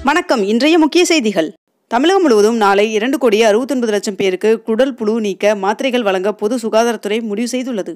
வணக்கம் இன்றைய முக்கிய செய்திகள் தமிழகம் முழுவதும் நாளை இரண்டு கோடியே அறுபத்தொன்பது லட்சம் பேருக்கு குடல் புழு நீக்க மாத்திரைகள் வழங்க பொது சுகாதாரத்துறை முடிவு செய்துள்ளது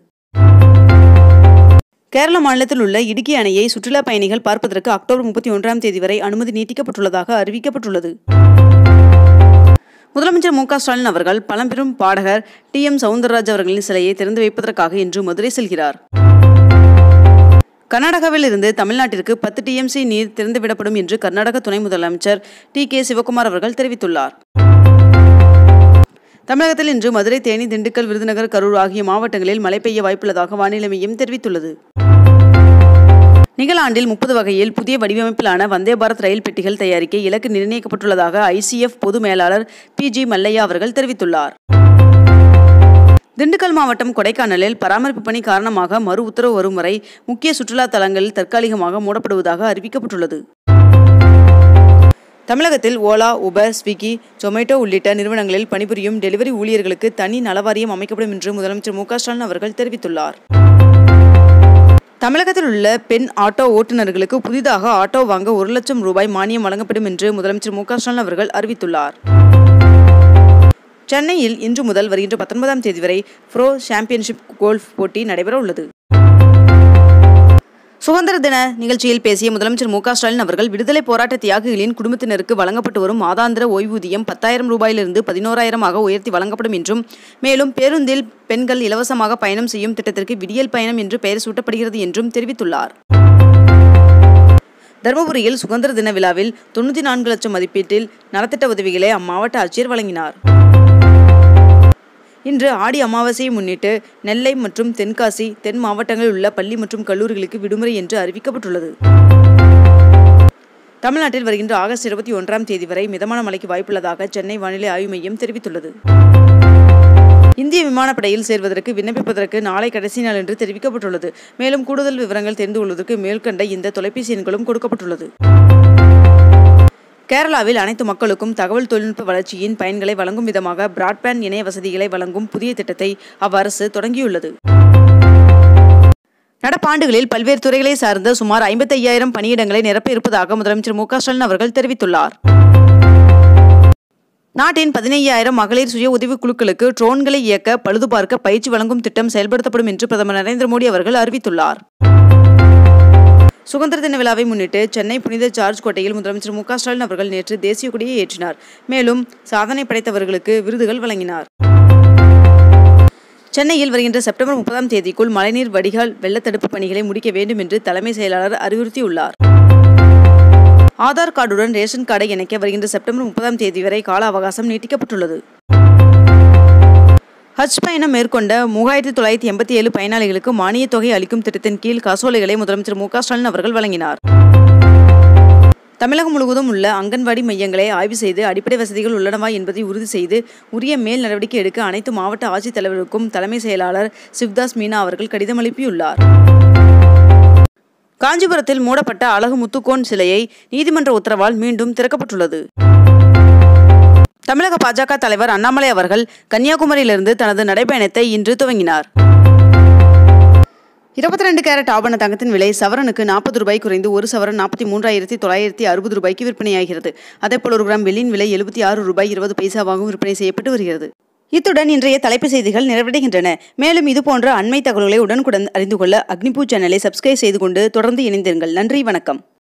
கேரள மாநிலத்தில் உள்ள இடுக்கி அணையை சுற்றுலா பயணிகள் பார்ப்பதற்கு அக்டோபர் முப்பத்தி ஒன்றாம் தேதி வரை அனுமதி நீட்டிக்கப்பட்டுள்ளதாக அறிவிக்கப்பட்டுள்ளது முதலமைச்சர் மு க ஸ்டாலின் அவர்கள் பழம்பெரும் பாடகர் டி எம் சவுந்தரராஜ் அவர்களின் சிலையை திறந்து வைப்பதற்காக இன்று மதுரை செல்கிறார் கர்நாடகாவில் இருந்து தமிழ்நாட்டிற்கு பத்து டிஎம்சி நீர் திறந்துவிடப்படும் என்று கர்நாடக துணை முதலமைச்சர் டி கே சிவகுமார் அவர்கள் தெரிவித்துள்ளார் தமிழகத்தில் இன்று மதுரை தேனி திண்டுக்கல் விருதுநகர் கரூர் ஆகிய மாவட்டங்களில் மழை பெய்ய வாய்ப்புள்ளதாக வானிலை மையம் தெரிவித்துள்ளது நிகழாண்டில் முப்பது வகையில் புதிய வடிவமைப்பிலான வந்தே பாரத் ரயில் பெட்டிகள் தயாரிக்க இலக்கு நிர்ணயிக்கப்பட்டுள்ளதாக ஐசிஎஃப் பொது மேலாளர் பி ஜி மல்லையா அவர்கள் தெரிவித்துள்ளார் திண்டுக்கல் மாவட்டம் கொடைக்கானலில் பராமரிப்பு பணி காரணமாக மறு உத்தரவு வரும் வரை முக்கிய சுற்றுலா தலங்கள் தற்காலிகமாக மூடப்படுவதாக அறிவிக்கப்பட்டுள்ளது தமிழகத்தில் ஓலா உபர் ஸ்விக்கி ஜொமேட்டோ உள்ளிட்ட நிறுவனங்களில் பணிபுரியும் டெலிவரி ஊழியர்களுக்கு தனி நலவாரியம் அமைக்கப்படும் என்று முதலமைச்சர் மு க ஸ்டாலின் அவர்கள் தெரிவித்துள்ளார் தமிழகத்தில் உள்ள பெண் ஆட்டோ ஓட்டுநர்களுக்கு புதிதாக ஆட்டோ வாங்க ஒரு லட்சம் ரூபாய் மானியம் வழங்கப்படும் என்று முதலமைச்சர் மு க ஸ்டாலின் அவர்கள் அறிவித்துள்ளார் சென்னையில் இன்று முதல் வருகின்ற பத்தொன்பதாம் தேதி வரை ப்ரோ சாம்பியன்ஷிப் கோல்ஃப் போட்டி நடைபெற உள்ளது சுதந்திர தின நிகழ்ச்சியில் பேசிய முதலமைச்சர் மு க ஸ்டாலின் அவர்கள் விடுதலை போராட்ட தியாகிகளின் குடும்பத்தினருக்கு வழங்கப்பட்டு வரும் மாதாந்திர ஓய்வூதியம் பத்தாயிரம் ரூபாயிலிருந்து பதினோராயிரமாக உயர்த்தி வழங்கப்படும் என்றும் மேலும் பேருந்தில் பெண்கள் இலவசமாக பயணம் செய்யும் திட்டத்திற்கு விடியல் பயணம் என்று பெயர் சூட்டப்படுகிறது என்றும் தெரிவித்துள்ளார் தருமபுரியில் சுதந்திர தின விழாவில் தொண்ணூற்றி நான்கு லட்சம் மதிப்பீட்டில் நலத்திட்ட உதவிகளை அம்மாவட்ட ஆட்சியர் வழங்கினார் இன்று ஆடி அமாவாசையை முன்னிட்டு நெல்லை மற்றும் தென்காசி தென் மாவட்டங்களில் உள்ள பள்ளி மற்றும் கல்லூரிகளுக்கு விடுமுறை என்று அறிவிக்கப்பட்டுள்ளது தமிழ்நாட்டில் வருகின்ற ஆகஸ்ட் இருபத்தி ஒன்றாம் தேதி வரை மிதமான மழைக்கு வாய்ப்புள்ளதாக சென்னை வானிலை ஆய்வு மையம் தெரிவித்துள்ளது இந்திய விமானப்படையில் சேர்வதற்கு விண்ணப்பிப்பதற்கு நாளை கடைசி நாள் என்று தெரிவிக்கப்பட்டுள்ளது மேலும் கூடுதல் விவரங்கள் தெரிந்து கொள்வதற்கு மேற்கண்ட இந்த தொலைபேசி எண்களும் கொடுக்கப்பட்டுள்ளது கேரளாவில் அனைத்து மக்களுக்கும் தகவல் தொழில்நுட்ப வளர்ச்சியின் பயன்களை வழங்கும் விதமாக பிராட்பேண்ட் இணைய வசதிகளை வழங்கும் புதிய திட்டத்தை அவ்வரசு தொடங்கியுள்ளது நடப்பாண்டுகளில் பல்வேறு துறைகளை சார்ந்த சுமார் ஐம்பத்தி ஐயாயிரம் பணியிடங்களை நிரப்ப இருப்பதாக முதலமைச்சர் மு க ஸ்டாலின் அவர்கள் தெரிவித்துள்ளார் நாட்டின் பதினையாயிரம் மகளிர் சுய உதவிக் குழுக்களுக்கு ட்ரோன்களை இயக்க பழுதுபார்க்க பயிற்சி வழங்கும் திட்டம் செயல்படுத்தப்படும் என்று பிரதமர் நரேந்திர மோடி அவர்கள் அறிவித்துள்ளார் சுதந்திர தின விழாவை முன்னிட்டு சென்னை புனித ஜார்ஜ் கோட்டையில் முதலமைச்சர் மு க ஸ்டாலின் அவர்கள் நேற்று தேசிய கொடியை ஏற்றினார் மேலும் சாதனை படைத்தவர்களுக்கு விருதுகள் வழங்கினார் சென்னையில் வருகின்ற செப்டம்பர் முப்பதாம் தேதிக்குள் மழைநீர் வடிகால் வெள்ளத்தடுப்பு பணிகளை முடிக்க வேண்டும் என்று தலைமை செயலாளர் அறிவுறுத்தியுள்ளார் ஆதார் கார்டுடன் ரேஷன் கார்டை இணைக்க வருகின்ற செப்டம்பர் முப்பதாம் தேதி வரை கால அவகாசம் நீட்டிக்கப்பட்டுள்ளது ஹஜ் பயணம் மேற்கொண்ட மூவாயிரத்தி தொள்ளாயிரத்தி எண்பத்தி ஏழு பயனாளிகளுக்கு மானியத் தொகை அளிக்கும் திட்டத்தின் கீழ் காசோலைகளை முதலமைச்சர் மு க ஸ்டாலின் அவர்கள் வழங்கினார் தமிழகம் முழுவதும் உள்ள அங்கன்வாடி மையங்களை ஆய்வு செய்து அடிப்படை வசதிகள் உள்ளனவா என்பதை உறுதி செய்து உரிய மேல் நடவடிக்கை எடுக்க அனைத்து மாவட்ட ஆட்சித்தலைவருக்கும் தலைமை செயலாளர் சிவ்தாஸ் மீனா அவர்கள் கடிதம் அனுப்பியுள்ளார் காஞ்சிபுரத்தில் மூடப்பட்ட அழகு முத்துக்கோன் சிலையை நீதிமன்ற உத்தரவால் மீண்டும் திறக்கப்பட்டுள்ளது தமிழக பாஜக தலைவர் அண்ணாமலை அவர்கள் கன்னியாகுமரியிலிருந்து தனது நடைபயணத்தை இன்று துவங்கினார் இருபத்தி ரெண்டு கேரட் ஆபண தங்கத்தின் விலை சவரனுக்கு நாற்பது ரூபாய் குறைந்து ஒரு சவரன் நாற்பத்தி மூன்றாயிரத்தி தொள்ளாயிரத்தி அறுபது ரூபாய்க்கு விற்பனையாகிறது அதேபோல் ஒரு கிராம் வெள்ளியின் விலை எழுபத்தி ஆறு ரூபாய் இருபது பைசாவாகவும் விற்பனை செய்யப்பட்டு வருகிறது இத்துடன் இன்றைய தலைப்பு செய்திகள் நிறைவடைகின்றன மேலும் இதுபோன்ற அண்மை தகவல்களை உடனுக்குடன் அறிந்து கொள்ள அக்னிபூ சேனலை சப்ஸ்கிரைப் செய்து கொண்டு தொடர்ந்து இணைந்திருங்கள் நன்றி வணக்கம்